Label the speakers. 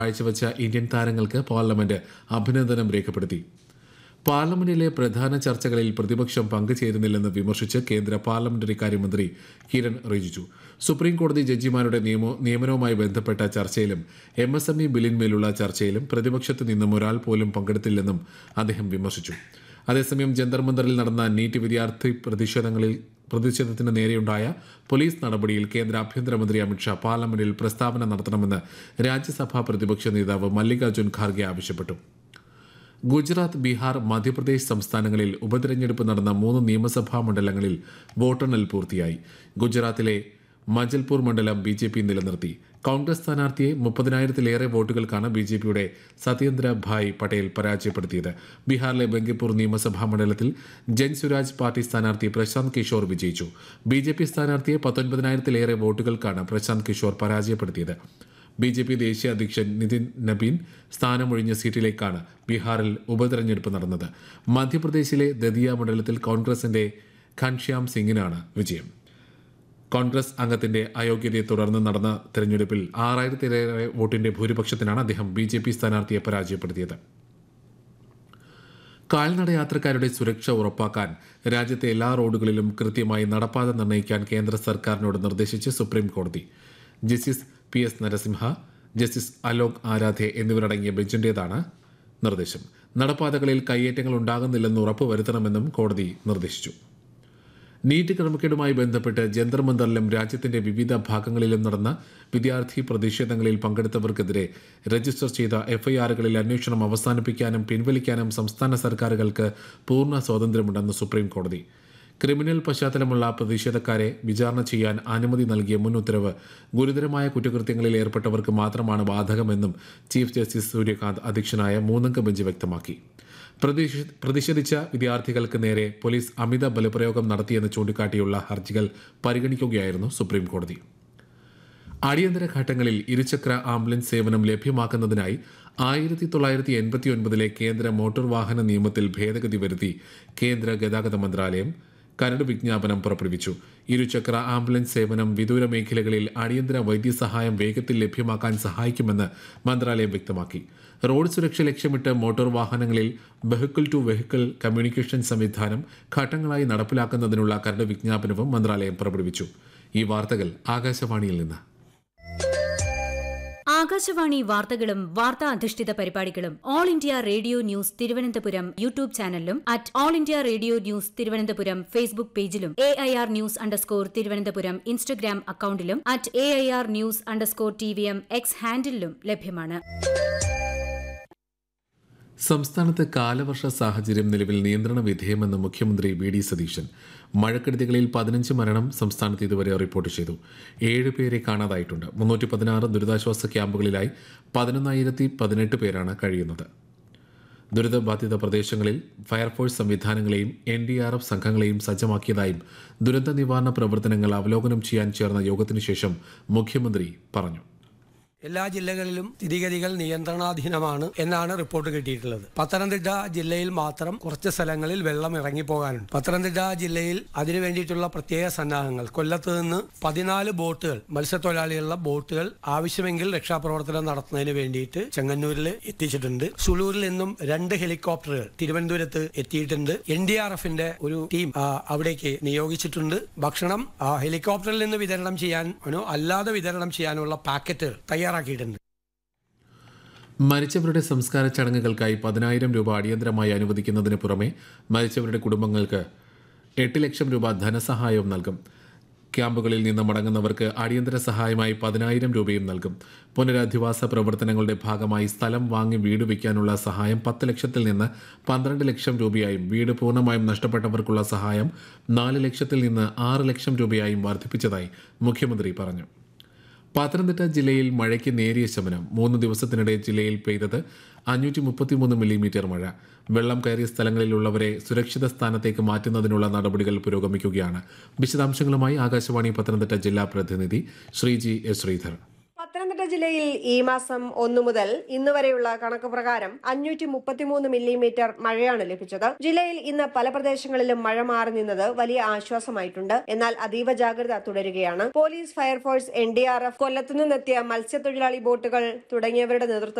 Speaker 1: കാഴ്ചവെച്ച ഇന്ത്യൻ താരങ്ങൾക്ക് പാർലമെന്റ് അഭിനന്ദനം രേഖപ്പെടുത്തി പാർലമെന്റിലെ പ്രധാന ചർച്ചകളിൽ പ്രതിപക്ഷം പങ്കുചേരുന്നില്ലെന്ന് വിമർശിച്ച് കേന്ദ്ര പാർലമെന്ററി കാര്യമന്ത്രി കിരൺ റിജിജു സുപ്രീം കോടതി ജഡ്ജിമാരുടെ നിയമ നിയമനവുമായി ബന്ധപ്പെട്ട ചർച്ചയിലും എം എസ് എം ഇ ബില്ലിന്മേലുള്ള ചർച്ചയിലും പ്രതിപക്ഷത്തു നിന്നും ഒരാൾ പോലും പങ്കെടുത്തില്ലെന്നും അദ്ദേഹം വിമർശിച്ചു അതേസമയം ജന്തർ മന്ദറിൽ നടന്ന നീറ്റ് വിദ്യാർത്ഥി പ്രതിഷേധങ്ങളിൽ പ്രതിഷേധത്തിന് നേരെയുണ്ടായ പോലീസ് നടപടിയിൽ കേന്ദ്ര ആഭ്യന്തരമന്ത്രി അമിത്ഷാ പാർലമെന്റിൽ പ്രസ്താവന നടത്തണമെന്ന് രാജ്യസഭാ പ്രതിപക്ഷ നേതാവ് മല്ലികാർജ്ജുൻ ഖാർഗെ ആവശ്യപ്പെട്ടു ഗുജറാത്ത് ബീഹാർ മധ്യപ്രദേശ് സംസ്ഥാനങ്ങളിൽ ഉപതെരഞ്ഞെടുപ്പ് നടന്ന മൂന്ന് നിയമസഭാ മണ്ഡലങ്ങളിൽ വോട്ടെണ്ണൽ പൂർത്തിയായി ഗുജറാത്തിലെ മജൽപൂർ മണ്ഡലം ബി ജെ പി നിലനിർത്തി കോൺഗ്രസ് സ്ഥാനാർത്ഥിയെ മുപ്പതിനായിരത്തിലേറെ വോട്ടുകൾക്കാണ് ബി ജെ പിയുടെ സത്യേന്ദ്ര ഭായ് പട്ടേൽ പരാജയപ്പെടുത്തിയത് ബീഹാറിലെ ബങ്കിപ്പൂർ നിയമസഭാ മണ്ഡലത്തിൽ ജൻ സുരാജ് പാർട്ടി സ്ഥാനാർത്ഥി പ്രശാന്ത് കിഷോർ വിജയിച്ചു ബി ജെ പി സ്ഥാനാർത്ഥിയെ പത്തൊൻപതിനായിരത്തിലേറെ വോട്ടുകൾക്കാണ് പ്രശാന്ത് കിഷോർ പരാജയപ്പെടുത്തിയത് ബി ജെ പി ദേശീയ അധ്യക്ഷൻ നിതിൻ നബീൻ സ്ഥാനമൊഴിഞ്ഞ സീറ്റിലേക്കാണ് ബീഹാറിൽ ഉപതെരഞ്ഞെടുപ്പ് നടന്നത് മധ്യപ്രദേശിലെ ദതിയ മണ്ഡലത്തിൽ കോൺഗ്രസിന്റെ ഘൻശ്യാം സിംഗിനാണ് വിജയം കോൺഗ്രസ് അംഗത്തിന്റെ അയോഗ്യതയെ തുടർന്ന് നടന്ന തെരഞ്ഞെടുപ്പിൽ ആറായിരത്തിലേറെ വോട്ടിന്റെ ഭൂരിപക്ഷത്തിനാണ് അദ്ദേഹം ബി ജെ പി സ്ഥാനാർത്ഥിയെ പരാജയപ്പെടുത്തിയത് കാൽനട യാത്രക്കാരുടെ സുരക്ഷ ഉറപ്പാക്കാൻ രാജ്യത്തെ എല്ലാ റോഡുകളിലും കൃത്യമായി നടപ്പാത നിർണ്ണയിക്കാൻ കേന്ദ്ര സർക്കാരിനോട് നിർദ്ദേശിച്ച് സുപ്രീം കോടതി justice P S Narasimha justice Alok Aradhe എന്നിവരടങ്ങിയ ബെഞ്ചിന്റേതാണ് നിർദ്ദേശം നടപ്പാതകളിൽ കയ്യേറ്റങ്ങൾ ഉണ്ടാകുന്നില്ലെന്ന് ഉറപ്പുവരുത്തണമെന്നും കോടതി നിർദ്ദേശിച്ചു നീറ്റ് ക്രമക്കേടുമായി ബന്ധപ്പെട്ട് ജന്തർ മന്ദറിലും രാജ്യത്തിന്റെ വിവിധ ഭാഗങ്ങളിലും നടന്ന വിദ്യാർത്ഥി പ്രതിഷേധങ്ങളിൽ പങ്കെടുത്തവർക്കെതിരെ രജിസ്റ്റർ ചെയ്ത എഫ്ഐആറുകളിൽ അന്വേഷണം അവസാനിപ്പിക്കാനും പിൻവലിക്കാനും സംസ്ഥാന സർക്കാരുകൾക്ക് പൂർണ്ണ സ്വാതന്ത്ര്യമുണ്ടെന്ന് സുപ്രീം കോടതി ക്രിമിനൽ പശ്ചാത്തലമുള്ള പ്രതിഷേധക്കാരെ വിചാരണ ചെയ്യാൻ അനുമതി നൽകിയ മുൻ ഉത്തരവ് ഗുരുതരമായ കുറ്റകൃത്യങ്ങളിൽ ഏർപ്പെട്ടവർക്ക് മാത്രമാണ് ബാധകമെന്നും ചീഫ് ജസ്റ്റിസ് സൂര്യകാന്ത് അധ്യക്ഷനായ മൂന്നംഗ ബെഞ്ച് വ്യക്തമാക്കി പ്രതിഷേ- പ്രതിഷേധിച്ച വിദ്യാർത്ഥികൾക്ക് നേരെ പോലീസ് അമിത ബലപ്രയോഗം നടത്തിയെന്ന് ചൂണ്ടിക്കാട്ടിയുള്ള ഹർജികൾ പരിഗണിക്കുകയായിരുന്നു സുപ്രീം കോടതി അടിയന്തര ഘട്ടങ്ങളിൽ ഇരുചക്ര ആംബുലൻസ് സേവനം ലഭ്യമാക്കുന്നതിനായി ആയിരത്തി തൊള്ളായിരത്തി എൺപത്തി ഒൻപതിലെ കേന്ദ്ര മോട്ടോർ വാഹന നിയമത്തിൽ ഭേദഗതി വരുത്തി കേന്ദ്ര ഗതാഗത മന്ത്രാലയം കരട് വിജ്ഞാപനം പുറപ്പെടുവിച്ചു ഇരുചക്ര ആംബുലൻസ് സേവനം വിദൂര മേഖലകളിൽ അടിയന്തര വൈദ്യസഹായം വേഗത്തിൽ ലഭ്യമാക്കാൻ സഹായിക്കുമെന്ന് മന്ത്രാലയം വ്യക്തമാക്കി റോഡ് സുരക്ഷ ലക്ഷ്യമിട്ട് മോട്ടോർ വാഹനങ്ങളിൽ വെഹിക്കിൾ ടു വെഹിക്കിൾ കമ്മ്യൂണിക്കേഷൻ സംവിധാനം ഘട്ടങ്ങളായി നടപ്പിലാക്കുന്നതിനുള്ള കരട് വിജ്ഞാപനവും മന്ത്രാലയം പുറപ്പെടുവിച്ചു ഈ വാർത്തകൾ ആകാശവാണിയിൽ നിന്ന്
Speaker 2: ആകാശവാണി വാർത്തകളും വാർത്താ അധിഷ്ഠിത പരിപാടികളും all India radio news Thiruvananthapuram YouTube ചാനലിലും at all India radio news Thiruvananthapuram Facebook പേജിലും A I R news underscore Thiruvananthapuram Instagram അക്കൌണ്ടിലും at A I R news underscore T V M X ഹാൻഡിലും ലഭ്യമാണ്
Speaker 1: സംസ്ഥാനത്ത് കാലവർഷ സാഹചര്യം നിലവിൽ നിയന്ത്രണ വിധേയമെന്ന് മുഖ്യമന്ത്രി വി ഡി സതീശൻ മഴക്കെടുതികളിൽ പതിനഞ്ച് മരണം സംസ്ഥാനത്ത് ഇതുവരെ റിപ്പോർട്ട് ചെയ്തു ഏഴ് പേരെ കാണാതായിട്ടുണ്ട് മുന്നൂറ്റി പതിനാറ് ദുരിതാശ്വാസ ക്യാമ്പുകളിലായി പതിനൊന്നായിരത്തി പതിനെട്ട് പേരാണ് കഴിയുന്നത് ദുരിതബാധിത പ്രദേശങ്ങളിൽ ഫയർഫോഴ്സ് സംവിധാനങ്ങളെയും എൻ ഡി ആർ എഫ് സംഘങ്ങളെയും സജ്ജമാക്കിയതായും ദുരന്ത നിവാരണ പ്രവർത്തനങ്ങൾ അവലോകനം ചെയ്യാൻ ചേർന്ന യോഗത്തിനു ശേഷം മുഖ്യമന്ത്രി പറഞ്ഞു
Speaker 3: എല്ലാ ജില്ലകളിലും സ്ഥിതിഗതികൾ നിയന്ത്രണാധീനമാണ് എന്നാണ് റിപ്പോർട്ട് കിട്ടിയിട്ടുള്ളത് പത്തനംതിട്ട ജില്ലയിൽ മാത്രം കുറച്ച് സ്ഥലങ്ങളിൽ വെള്ളം ഇറങ്ങിപ്പോകാനുണ്ട് പത്തനംതിട്ട ജില്ലയിൽ അതിനു വേണ്ടിയിട്ടുള്ള പ്രത്യേക സന്നാഹങ്ങൾ കൊല്ലത്ത് നിന്ന് പതിനാല് ബോട്ടുകൾ മത്സ്യത്തൊഴിലാളികളുടെ ബോട്ടുകൾ ആവശ്യമെങ്കിൽ രക്ഷാപ്രവർത്തനം നടത്തുന്നതിന് വേണ്ടിയിട്ട് ചെങ്ങന്നൂരിൽ എത്തിച്ചിട്ടുണ്ട് സുളൂരിൽ നിന്നും രണ്ട് ഹെലികോപ്റ്ററുകൾ തിരുവനന്തപുരത്ത് എത്തിയിട്ടുണ്ട് എൻ ഡി ആർ എഫിന്റെ ഒരു ടീം ആ, അവിടേക്ക് നിയോഗിച്ചിട്ടുണ്ട് ഭക്ഷണം ആ, ഹെലികോപ്റ്ററിൽ നിന്ന് വിതരണം ചെയ്യാനോ അല്ലാതെ വിതരണം ചെയ്യാനുള്ള പാക്കറ്റുകൾ തയ്യാറാക്കിയിട്ടുണ്ട്
Speaker 1: മരിച്ചവരുടെ സംസ്കാര ചടങ്ങുകൾക്കായി പതിനായിരം രൂപ അടിയന്തരമായി അനുവദിക്കുന്നതിന് പുറമെ മരിച്ചവരുടെ കുടുംബങ്ങൾക്ക് എട്ട് ലക്ഷം രൂപ ധനസഹായവും നൽകും ക്യാമ്പുകളിൽ നിന്ന് മടങ്ങുന്നവർക്ക് അടിയന്തര സഹായമായി പതിനായിരം രൂപയും നൽകും പുനരധിവാസ പ്രവർത്തനങ്ങളുടെ ഭാഗമായി സ്ഥലം വാങ്ങി വീട് വയ്ക്കാനുള്ള സഹായം പത്ത് ലക്ഷത്തിൽ നിന്ന് പന്ത്രണ്ട് ലക്ഷം രൂപയായും വീട് പൂർണ്ണമായും നഷ്ടപ്പെട്ടവർക്കുള്ള സഹായം നാല് ലക്ഷത്തിൽ നിന്ന് ആറ് ലക്ഷം രൂപയായും വർദ്ധിപ്പിച്ചതായി മുഖ്യമന്ത്രി പറഞ്ഞു പത്തനംതിട്ട ജില്ലയിൽ മഴയ്ക്ക് നേരിയ ശമനം മൂന്ന് ദിവസത്തിനിടെ ജില്ലയിൽ പെയ്തത് അഞ്ഞൂറ്റി മുപ്പത്തിമൂന്ന് മില്ലിമീറ്റർ മഴ വെള്ളം കയറിയ സ്ഥലങ്ങളിലുള്ളവരെ സുരക്ഷിത സ്ഥാനത്തേക്ക് മാറ്റുന്നതിനുള്ള നടപടികൾ പുരോഗമിക്കുകയാണ് വിശദാംശങ്ങളുമായി ആകാശവാണി പത്തനംതിട്ട ജില്ലാ പ്രതിനിധി ശ്രീജി എസ് ശ്രീധർ
Speaker 4: പത്തനംതിട്ട ജില്ലയിൽ ഈ മാസം ഒന്നു മുതൽ ഇന്ന് വരെയുള്ള കണക്ക് പ്രകാരം അഞ്ഞൂറ്റി മുപ്പത്തിമൂന്ന് മില്ലിമീറ്റർ മഴയാണ് ലഭിച്ചത് ജില്ലയിൽ ഇന്ന് പല പ്രദേശങ്ങളിലും മഴ മാറി നിന്നത് വലിയ ആശ്വാസമായിട്ടുണ്ട് എന്നാൽ അതീവ ജാഗ്രത തുടരുകയാണ് police fire force N D R F കൊല്ലത്തു നിന്നെത്തിയ മത്സ്യത്തൊഴിലാളി ബോട്ടുകൾ തുടങ്ങിയവരുടെ നേതൃത്വത്തിൽ